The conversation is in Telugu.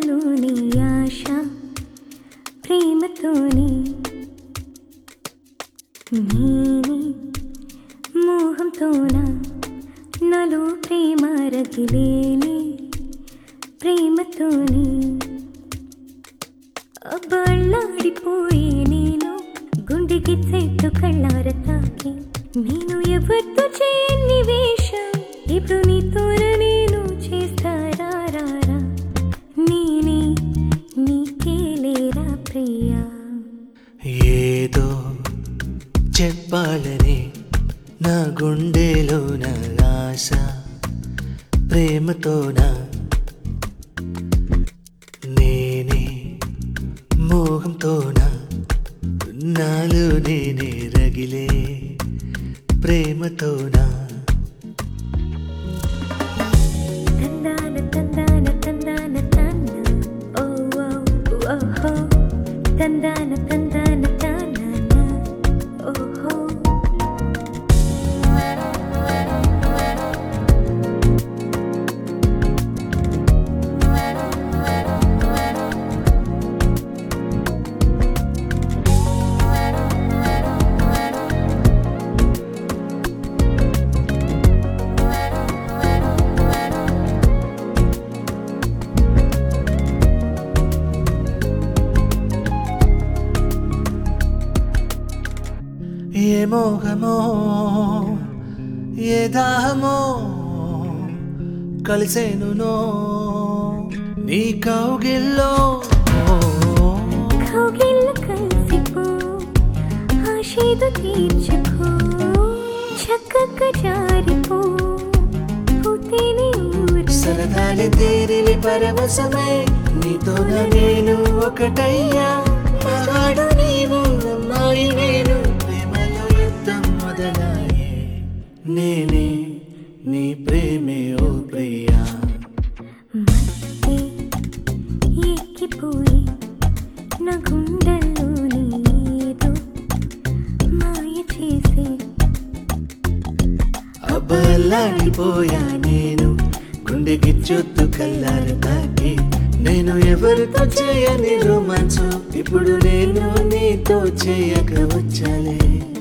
గుండెల్లోని ఆశ ప్రేమతోని నేనే మోహంతోన నాలో ప్రేమ రగిలేని ప్రేమతోని అబ్బళ్ళాడిపోయే నేను గుండెకి చెట్టు కళ్ళార తాకి నేను ఎవరితో చేయని వేషం ఇప్పుడు నీతోన నేను చేస్తారా రా, రా. నేనే నీకేలేరా ప్రియా ఏదో చెప్పాలని నా గుండెలో నా ఆశ ప్రేమతోనా నేనే మోహంతోనా నాలో నేనే రగిలే ప్రేమతోనా తందాన తందాన తందాన తన్న ఓ ఓ ఓహో తందాన తందాన తన్న ఓహో ఏ మోహమో ఏ దాహమో కలిసేనునో నీ కౌగిల్లో కౌగిళ్ళ కలిసిపో ఆశీదు తీర్చుకో చక్కగా జారిపో పూతేనే ఊరు సరదాని తీరిని పరవశమే నీతోన నేను ఒకటయ్యా మగాడు నీవు అమ్మాయి నేను ప్రేమలో యుద్ధం మొదలాయే నేనే నీ ప్రేమే ఓ ప్రియా మత్తే ఎక్కిపోయి నా గుండెల్లో నీదో మాయ చేసి అబ్బలాడిపోయా నేను గుండెకి చొత్తు కల్లారు తాకి నేను ఎవరితో చేయని రోమాంచు ఇప్పుడు నేను నీతో చేయక వచ్చాలే